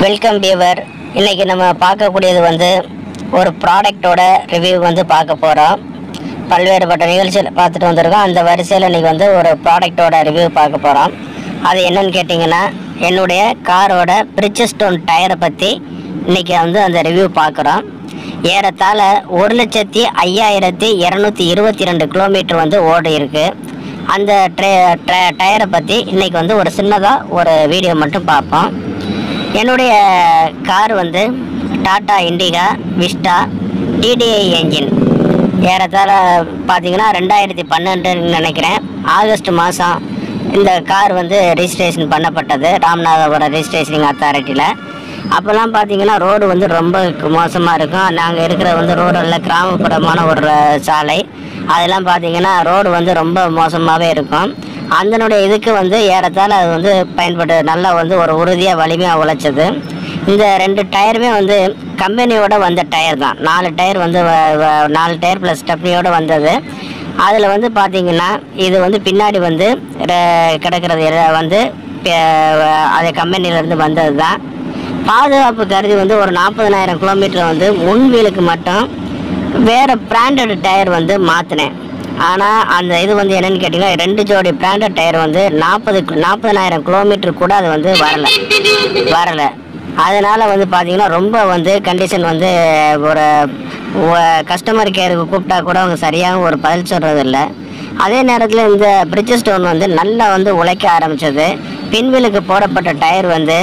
welcome viewer இன்னைக்கு நம்ம பார்க்கக்கூடியது வந்து ஒரு ப்ராடக்டோட ரிவ்யூ வந்து பார்க்க போகிறோம் பல்வேறுபட்ட நிகழ்ச்சியில் பார்த்துட்டு வந்திருக்கோம் அந்த வரிசையில் இன்னைக்கு வந்து ஒரு ப்ராடக்டோட ரிவ்யூ பார்க்க போகிறோம் அது என்னன்னு கேட்டிங்கன்னா என்னுடைய காரோட பிரிட்ஜஸ்டோன் டயரை பற்றி இன்னைக்கு வந்து அந்த ரிவ்யூ பார்க்குறோம் ஏறத்தாழ ஒரு லட்சத்தி ஐயாயிரத்தி இரநூத்தி இருபத்தி ரெண்டு கிலோமீட்டர் வந்து ஓடி இருக்கு அந்த ட்ரே ட- டயரை பற்றி இன்னைக்கு வந்து ஒரு சின்னதாக ஒரு வீடியோ மட்டும் பார்ப்போம் என்னுடைய கார் வந்து Tata Indica Vista TDI engine ஏறத்தாழ பார்த்தீங்கன்னா ரெண்டாயிரத்தி பன்னெண்டுன்னு நினைக்கிறேன் ஆகஸ்ட் மாதம் இந்த கார் வந்து ரெஜிஸ்ட்ரேஷன் பண்ணப்பட்டது ராமநாதபுரம் ரெஜிஸ்ட்ரேஷனிங் அத்தாரிட்டியில் அப்போல்லாம் பார்த்தீங்கன்னா ரோடு வந்து ரொம்ப மோசமாக இருக்கும் நாங்கள் இருக்கிற வந்து ரோடெல்லாம் கிராமப்புறமான ஒரு சாலை அதெல்லாம் பார்த்தீங்கன்னா ரோடு வந்து ரொம்ப மோசமாகவே இருக்கும் அதனுடைய இதுக்கு வந்து ஏறத்தாழ அது வந்து பயன்பட்டு நல்லா வந்து ஒரு உறுதியாக வலிமையாக உழைச்சது இந்த ரெண்டு டயருமே வந்து கம்பெனியோட வந்த டயர் தான் நாலு டயர் வந்து வ- வ- நாலு டயர் ப்ளஸ் ஸ்டெப்னியோட வந்தது அதில் வந்து பார்த்தீங்கன்னா இது வந்து பின்னாடி வந்து ர- கிடக்கிறது எல்லாம் வந்து ப- அது கம்பெனிலேருந்து வந்தது தான் பாதுகாப்பு கருதி வந்து ஒரு நாற்பதனாயிரம் கிலோமீட்டர் வந்து முன் வீலுக்கு மட்டும் வேறு பிராண்டட் டயர் வந்து மாற்றினேன் ஆனால் அந்த இது வந்து என்னன்னு கேட்டிங்கன்னா ரெண்டு ஜோடி பிராண்டட் டயர் வந்து நாற்பது நாற்பதனாயிரம் கிலோமீட்டர் கூட அது வந்து வரலை வரலை அதனால் வந்து பார்த்தீங்கன்னா ரொம்ப வந்து கண்டிஷன் வந்து ஒரு கஸ்டமர் கேருக்கு கூப்பிட்டா கூட அவங்க சரியாக ஒரு பதில் சொல்கிறதில்ல அதே நேரத்தில் இந்த பிரிட்ஜ் ஸ்டோன் வந்து நல்லா வந்து உழைக்க ஆரம்பிச்சது பின்வீலுக்கு போடப்பட்ட டயர் வந்து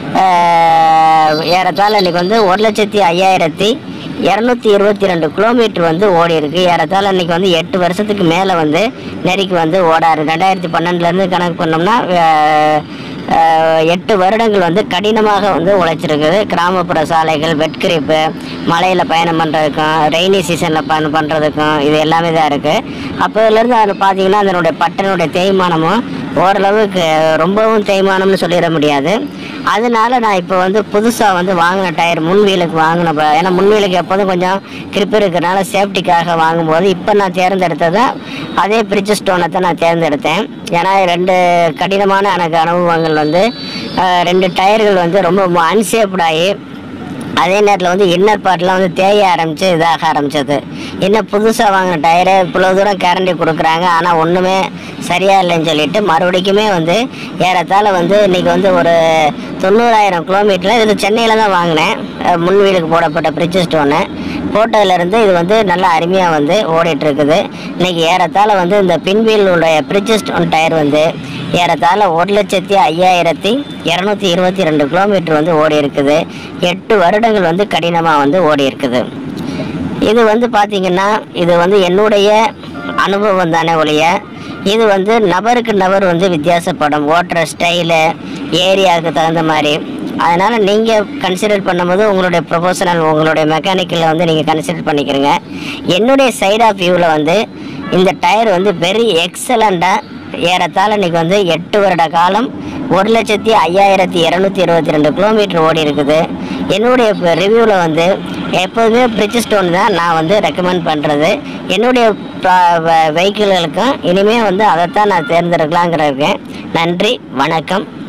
ஆஹ், ஏறத்தாழ இன்னைக்கு வந்து ஒரு லட்சத்தி ஐயாயிரத்தி இரநூத்தி இருபத்தி ரெண்டு கிலோமீட்டர் வந்து ஓடி இருக்கு ஏறத்தாழ இன்னைக்கு வந்து எட்டு வருஷத்துக்கு மேலே வந்து நெருக்கி வந்து ஓடாரு ரெண்டாயிரத்தி பன்னெண்டுலேருந்து கணக்கு பண்ணோம்னா ஆஹ், ஆஹ், எட்டு வருடங்கள் வந்து கடினமாக வந்து உழைச்சிருக்குது கிராமப்புற சாலைகள் வெட்கிரிப்பு மலையில் பயணம் பண்ணுறதுக்கும் ரெய்னி சீசனில் பயணம் பண்ணுறதுக்கும் இது எல்லாமே தான் இருக்குது அப்போதுலேருந்து அது பார்த்தீங்கன்னா அதனுடைய பட்டனுடைய தேய்மானமும் ஓரளவுக்கு ரொம்பவும் தேய்மானம்னு சொல்லிட முடியாது அதனால நான் இப்போ வந்து புதுசாக வந்து வாங்கின டயர் முன் வீலுக்கு வாங்கின ப- ஏன்னா முன் வீலுக்கு எப்போதும் கொஞ்சம் கிரிப் இருக்கிறனால சேஃப்டிக்காக வாங்கும்போது இப்போ நான் தேர்ந்தெடுத்தது அதே பிரிட்ஜ் ஸ்டோனை தான் நான் தேர்ந்தெடுத்தேன் ஏன்னா ரெண்டு கடினமான எனக்கு அனுபவங்கள் வந்து அஹ், ரெண்டு டயர்கள் வந்து ரொம்ப அன்சேஃப்ட் ஆகி அதே நேரத்தில் வந்து இன்னர் பார்ட்லாம் வந்து தேய ஆரம்பித்து இதாக ஆரம்பிச்சது என்ன புதுசாக வாங்கின டயரு இவ்வளோ தூரம் கேரண்டி கொடுக்குறாங்க ஆனால் ஒன்றுமே சரியா இல்லைன்னு சொல்லிட்டு மறுபடிக்குமே வந்து ஏறத்தாழ வந்து இன்றைக்கி வந்து ஒரு தொண்ணூறாயிரம் கிலோமீட்டரில் இது சென்னையில் தான் வாங்கினேன் அஹ் முன் வீலுக்கு போடப்பட்ட பிரிட்ஜ் ஸ்டோனு போட்டதுலேருந்து இது வந்து நல்லா அருமையாக வந்து ஓடிட்டு இருக்குது இன்னைக்கு ஏறத்தாழ வந்து இந்த பின்வீலுடைய பிரிட்ஜ் ஸ்டோன் டயர் வந்து ஏறத்தாழ ஒரு லட்சத்தி ஐயாயிரத்தி இரநூத்தி இருபத்தி ரெண்டு கிலோமீட்டர் வந்து ஓடி இருக்குது எட்டு வருடங்கள் வந்து கடினமாக வந்து ஓடி இருக்குது இது வந்து பார்த்தீங்கன்னா இது வந்து என்னுடைய அனுபவம் தானே ஒழிய இது வந்து நபருக்கு நபர் வந்து வித்தியாசப்படும் ஓட்டுற ஸ்டைலு ஏரியாவுக்கு தகுந்த மாதிரி அதனால் நீங்கள் கன்சிடர் பண்ணும்போது உங்களுடைய ப்ரொஃபஷனல் உங்களுடைய மெக்கானிக்கலில் வந்து நீங்கள் கன்சிடர் பண்ணிக்கிறீங்க என்னுடைய சைட் ஆஃப் வியூவில் வந்து இந்த டயர் வந்து வெரி எக்ஸலண்ட்டாக ஏறத்தாழ இன்னைக்கு வந்து எட்டு வருட காலம் ஒரு லட்சத்தி ஐயாயிரத்தி இரநூத்தி இருபத்தி ரெண்டு கிலோமீட்டர் ஓடி இருக்குது என்னுடைய ரிவ்யூவில் வந்து எப்போதுமே பிரிட்ஜ் ஸ்டோன் தான் நான் வந்து ரெக்கமெண்ட் பண்ணுறது என்னுடைய வெஹிக்கிள்களுக்கும் இனிமேல் வந்து அதைத்தான் நான் தேர்ந்தெடுக்கலாங்கிற இருக்கேன் நன்றி வணக்கம்